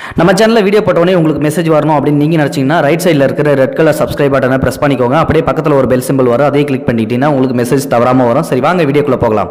நம்ம சேனலில் வீடியோ போட்டோடனே உங்களுக்கு மெசேஜ் வரணும் அப்படின்னு நீங்கள் நினச்சிங்கன்னா ரைட் சைடில் இருக்கிற ரெட் கலர் சப்ஸ்கிரைப் பட்டனை ப்ரெஸ் பண்ணிக்கோங்க அப்படியே பக்கத்தில் ஒரு பெல் சிம்பிள் வரும் அதையும் கிளிக் பண்ணிட்டீங்கன்னா உங்களுக்கு மெசேஜ் தவறாமல் வரும் சரி வாங்க வீடியோக்குள்ளே போகலாம்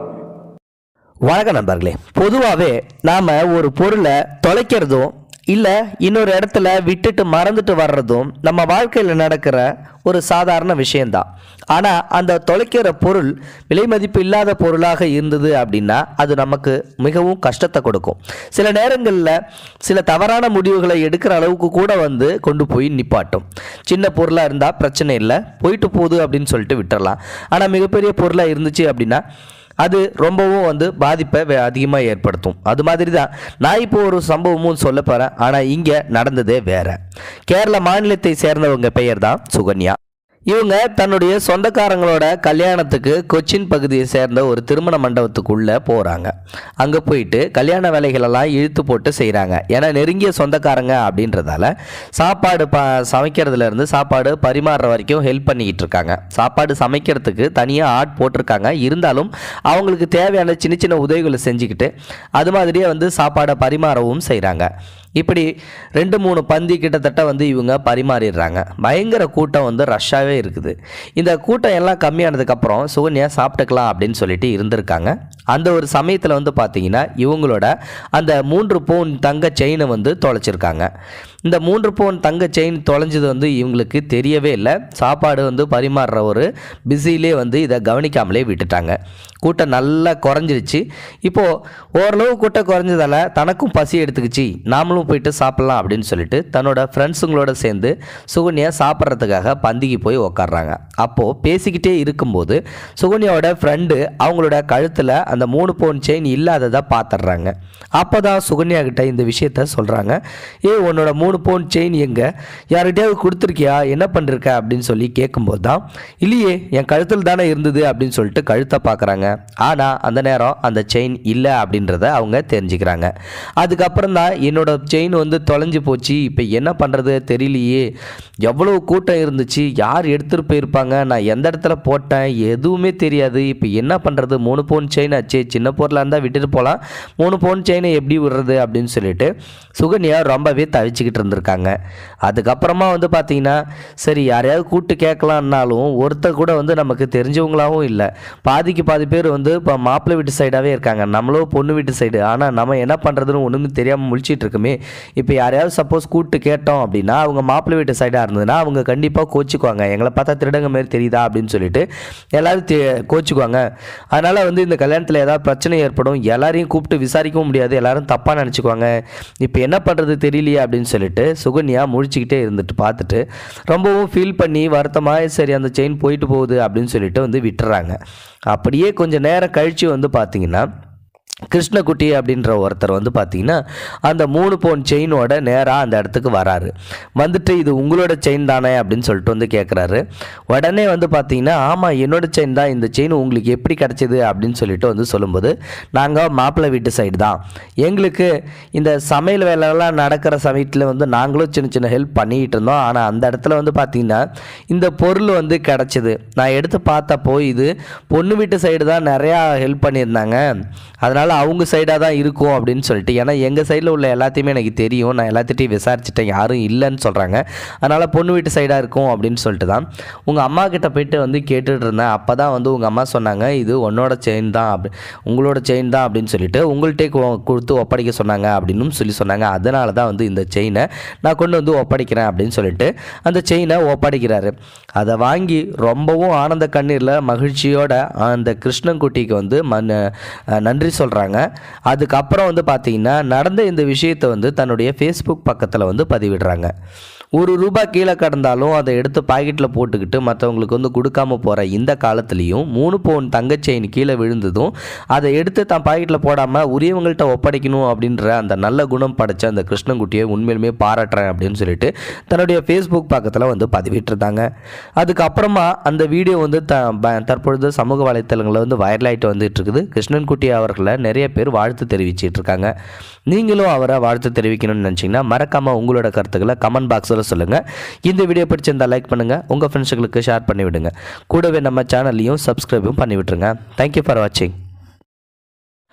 வணக்கம் நண்பர்களே பொதுவாகவே நாம் ஒரு பொருளை தொலைக்கிறதும் இல்லை இன்னொரு இடத்துல விட்டுட்டு மறந்துட்டு வர்றதும் நம்ம வாழ்க்கையில் நடக்கிற ஒரு சாதாரண விஷயம்தான் ஆனால் அந்த தொலைக்கிற பொருள் விலை மதிப்பு இல்லாத பொருளாக இருந்தது அப்படின்னா அது நமக்கு மிகவும் கஷ்டத்தை கொடுக்கும் சில நேரங்களில் சில தவறான முடிவுகளை எடுக்கிற அளவுக்கு கூட வந்து கொண்டு போய் நிப்பாட்டும் சின்ன பொருளாக இருந்தால் பிரச்சனை இல்லை போயிட்டு போகுது அப்படின்னு சொல்லிட்டு விட்டுறலாம் ஆனால் மிகப்பெரிய பொருளாக இருந்துச்சு அப்படின்னா அது ரொம்பவும் வந்து பாதிப்பை அதிகமாக ஏற்படுத்தும் அது மாதிரி தான் நான் இப்போ ஒரு சம்பவமும் சொல்ல போகிறேன் ஆனால் இங்கே நடந்ததே வேற கேரள மாநிலத்தை சேர்ந்தவங்க பெயர் தான் சுகன்யா இவங்க தன்னுடைய சொந்தக்காரங்களோட கல்யாணத்துக்கு கொச்சின் பகுதியை சேர்ந்த ஒரு திருமண மண்டபத்துக்குள்ளே போகிறாங்க அங்கே போயிட்டு கல்யாண வேலைகளெல்லாம் இழுத்து போட்டு செய்கிறாங்க ஏன்னா நெருங்கிய சொந்தக்காரங்க அப்படின்றதால சாப்பாடு ப சமைக்கிறதுல இருந்து சாப்பாடு பரிமாறுற வரைக்கும் ஹெல்ப் பண்ணிக்கிட்டு இருக்காங்க சாப்பாடு சமைக்கிறதுக்கு தனியாக ஆட் போட்டிருக்காங்க இருந்தாலும் அவங்களுக்கு தேவையான சின்ன சின்ன உதவிகளை செஞ்சுக்கிட்டு அது மாதிரியே வந்து சாப்பாடை பரிமாறவும் செய்கிறாங்க இப்படி ரெண்டு மூணு பந்தி கிட்டத்தட்ட வந்து இவங்க பரிமாறிடுறாங்க பயங்கர கூட்டம் வந்து ரஷ்ஷாகவே இருக்குது இந்த கூட்டம் எல்லாம் கம்மியானதுக்கப்புறம் சுகன்யா சாப்பிட்டுக்கலாம் அப்படின்னு சொல்லிட்டு இருந்திருக்காங்க அந்த ஒரு சமயத்தில் வந்து பார்த்தீங்கன்னா இவங்களோட அந்த மூன்று பவுன் தங்க செயினை வந்து தொலைச்சிருக்காங்க இந்த மூன்று பவுன் தங்க செயின் தொலைஞ்சது வந்து இவங்களுக்கு தெரியவே இல்லை சாப்பாடு வந்து பரிமாறுற ஒரு பிஸிலே வந்து இதை கவனிக்காமலே விட்டுட்டாங்க கூட்டம் நல்லா குறைஞ்சிருச்சு இப்போது ஓரளவு கூட்டம் குறைஞ்சதால தனக்கும் பசி எடுத்துக்கிச்சு நாமளும் போயிட்டு சாப்பிட்லாம் அப்படின்னு சொல்லிட்டு தன்னோட ஃப்ரெண்ட்ஸுங்களோட சேர்ந்து சுகன்யா சாப்பிட்றதுக்காக பந்திக்கு போய் உக்காடுறாங்க அப்போது பேசிக்கிட்டே இருக்கும்போது சுகன்யாவோட ஃப்ரெண்டு அவங்களோட கழுத்தில் அந்த மூணு பவுன் செயின் இல்லாததை பார்த்துட்றாங்க அப்போ தான் சுகன்யா கிட்ட இந்த விஷயத்த சொல்கிறாங்க ஏ உன்னோட மூணு பவுன் செயின் எங்கே யார்கிட்டயாவது கொடுத்துருக்கியா என்ன பண்ணிருக்க அப்படின்னு சொல்லி கேட்கும்போது தான் இல்லையே என் கழுத்தில் தானே இருந்தது அப்படின்னு சொல்லிட்டு கழுத்தை பார்க்குறாங்க ஆனால் அந்த நேரம் அந்த செயின் இல்லை அப்படின்றத அவங்க தெரிஞ்சுக்கிறாங்க அதுக்கப்புறம் தான் என்னோட செயின் வந்து தொலைஞ்சு போச்சு இப்போ என்ன பண்ணுறது தெரியலையே எவ்வளோ கூட்டம் இருந்துச்சு யார் எடுத்துகிட்டு போயிருப்பாங்க நான் எந்த இடத்துல போட்டேன் எதுவுமே தெரியாது இப்போ என்ன பண்ணுறது மூணு பவுன் செயின் ஆச்சு சின்ன பொருளாக இருந்தால் விட்டுட்டு போகலாம் மூணு பவுன் செயினை எப்படி விடுறது அப்படின்னு சொல்லிட்டு சுகன்யா ரொம்பவே தவிச்சுக்கிட்டு இருந்திருக்காங்க அதுக்கப்புறமா வந்து பார்த்தீங்கன்னா சரி யாரையாவது கூப்பிட்டு கேட்கலான்னாலும் ஒருத்தர் கூட வந்து நமக்கு தெரிஞ்சவங்களாகவும் இல்லை பாதிக்கு பாதி பேர் வந்து இப்போ மாப்பிள்ளை வீட்டு சைடாகவே இருக்காங்க நம்மளும் பொண்ணு வீட்டு சைடு ஆனால் நம்ம என்ன பண்ணுறதுன்னு ஒன்றுமே தெரியாமல் முழிச்சிட்டு இருக்குமே இப்போ யாரையாவது சப்போஸ் கூப்பிட்டு கேட்டோம் அப்படின்னா அவங்க மாப்பிள்ளை வீட்டு சைடாக இருந்ததுன்னா அவங்க கண்டிப்பாக கோச்சிக்குவாங்க எங்களை பார்த்தா திருடங்க மாரி தெரியுதா அப்படின்னு சொல்லிட்டு எல்லாரும் தெ- கோச்சிக்குவாங்க அதனால் வந்து இந்த கல்யாணத்தில் ஏதாவது பிரச்சனை ஏற்படும் எல்லாரையும் கூப்பிட்டு விசாரிக்கவும் முடியாது எல்லாரும் தப்பாக நினச்சிக்குவாங்க இப்போ என்ன பண்ணுறது தெரியலையே அப்படின்னு சொல்லிட்டு சுகன்யா முழிச்சுக்கிட்டே இருந்துட்டு பார்த்துட்டு ரொம்பவும் ஃபீல் பண்ணி வருத்தமாக சரி அந்த செயின் போயிட்டு போகுது அப்படின்னு சொல்லிட்டு வந்து விட்டுறாங்க அப்படியே கொஞ்சம் நேரம் கழித்து வந்து பார்த்தீங்கன்னா கிருஷ்ணகுட்டி அப்படின்ற ஒருத்தர் வந்து பார்த்தீங்கன்னா அந்த மூணு பவுன் செயினோட நேராக அந்த இடத்துக்கு வராரு வந்துட்டு இது உங்களோட செயின் தானே அப்படின்னு சொல்லிட்டு வந்து கேட்குறாரு உடனே வந்து பார்த்தீங்கன்னா ஆமாம் என்னோட செயின் தான் இந்த செயின் உங்களுக்கு எப்படி கிடச்சிது அப்படின்னு சொல்லிட்டு வந்து சொல்லும்போது நாங்கள் மாப்பிள்ளை வீட்டு சைடு தான் எங்களுக்கு இந்த சமையல் வேலைலாம் நடக்கிற சமயத்தில் வந்து நாங்களும் சின்ன சின்ன ஹெல்ப் பண்ணிக்கிட்டு இருந்தோம் ஆனால் அந்த இடத்துல வந்து பார்த்தீங்கன்னா இந்த பொருள் வந்து கிடச்சிது நான் எடுத்து பார்த்தப்போ இது பொண்ணு வீட்டு சைடு தான் நிறையா ஹெல்ப் பண்ணியிருந்தாங்க அதனால் அவங்க சைடாக தான் இருக்கும் அப்படின்னு சொல்லிட்டு ஏன்னா எங்கள் சைடில் உள்ள எல்லாத்தையுமே எனக்கு தெரியும் நான் எல்லாத்திட்டையும் விசாரிச்சுட்டேன் யாரும் இல்லைன்னு சொல்கிறாங்க அதனால் பொண்ணு வீட்டு சைடாக இருக்கும் அப்படின்னு சொல்லிட்டு தான் உங்கள் அம்மா கிட்ட போயிட்டு வந்து கேட்டுட்டு இருந்தேன் அப்போ தான் வந்து உங்கள் அம்மா சொன்னாங்க இது உன்னோட செயின் தான் அப்படி உங்களோட செயின் தான் அப்படின்னு சொல்லிட்டு உங்கள்கிட்டே கு- கொடுத்து ஒப்படைக்க சொன்னாங்க அப்படின்னும் சொல்லி சொன்னாங்க அதனால தான் வந்து இந்த செயினை நான் கொண்டு வந்து ஒப்படைக்கிறேன் அப்படின்னு சொல்லிட்டு அந்த செயினை ஒப்படைக்கிறாரு அதை வாங்கி ரொம்பவும் ஆனந்த கண்ணீரில் மகிழ்ச்சியோட அந்த கிருஷ்ணன்குட்டிக்கு வந்து மன் அஹ் நன்றி சொல்கிறாங்க அதுக்கப்புறம் வந்து பார்த்தீங்கன்னா நடந்த இந்த விஷயத்தை வந்து தன்னுடைய ஃபேஸ்புக் பக்கத்தில் வந்து பதிவிடுறாங்க ஒரு ரூபாய் கீழே கடந்தாலும் அதை எடுத்து பாக்கெட்டில் போட்டுக்கிட்டு மற்றவங்களுக்கு வந்து கொடுக்காம போகிற இந்த காலத்துலேயும் மூணு பவுன் தங்க செயின் கீழே விழுந்ததும் அதை எடுத்து தான் பாக்கெட்டில் போடாமல் உரியவங்கள்ட்ட ஒப்படைக்கணும் அப்படின்ற அந்த நல்ல குணம் படைச்ச அந்த கிருஷ்ணன்குட்டியை உண்மையிலுமே பாராட்டுறேன் அப்படின்னு சொல்லிட்டு தன்னுடைய ஃபேஸ்புக் பக்கத்தில் வந்து பதிவிட்டிருந்தாங்க அதுக்கப்புறமா அந்த வீடியோ வந்து த ப- தற்பொழுது சமூக வலைத்தளங்களில் வந்து வைரல் ஆகிட்டு வந்துட்டு இருக்குது கிருஷ்ணன்குட்டி அவர்களை நிறைய பேர் வாழ்த்து தெரிவிச்சிட்டு இருக்காங்க நீங்களும் அவரை வாழ்த்து தெரிவிக்கணும்னு நினச்சிங்கன்னா மறக்காமல் உங்களோட கருத்துக்களை கமெண்ட் பாக்ஸில் சொல்லுங்கள் இந்த வீடியோ பிடிச்சிருந்தா லைக் பண்ணுங்கள் உங்கள் ஃப்ரெண்ட்ஸுகளுக்கு ஷேர் பண்ணி விடுங்க கூடவே நம்ம சேனல்லையும் சப்ஸ்கிரைபும் பண்ணி விட்டுருங்க தேங்க்யூ ஃபார் வாட்சிங்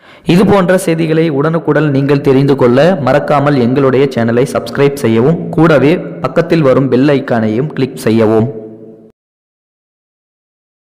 இது போன்ற செய்திகளை உடனுக்குடன் நீங்கள் தெரிந்து கொள்ள மறக்காமல் எங்களுடைய சேனலை சப்ஸ்கிரைப் செய்யவும் கூடவே பக்கத்தில் வரும் பெல் ஐக்கானையும் கிளிக் செய்யவும்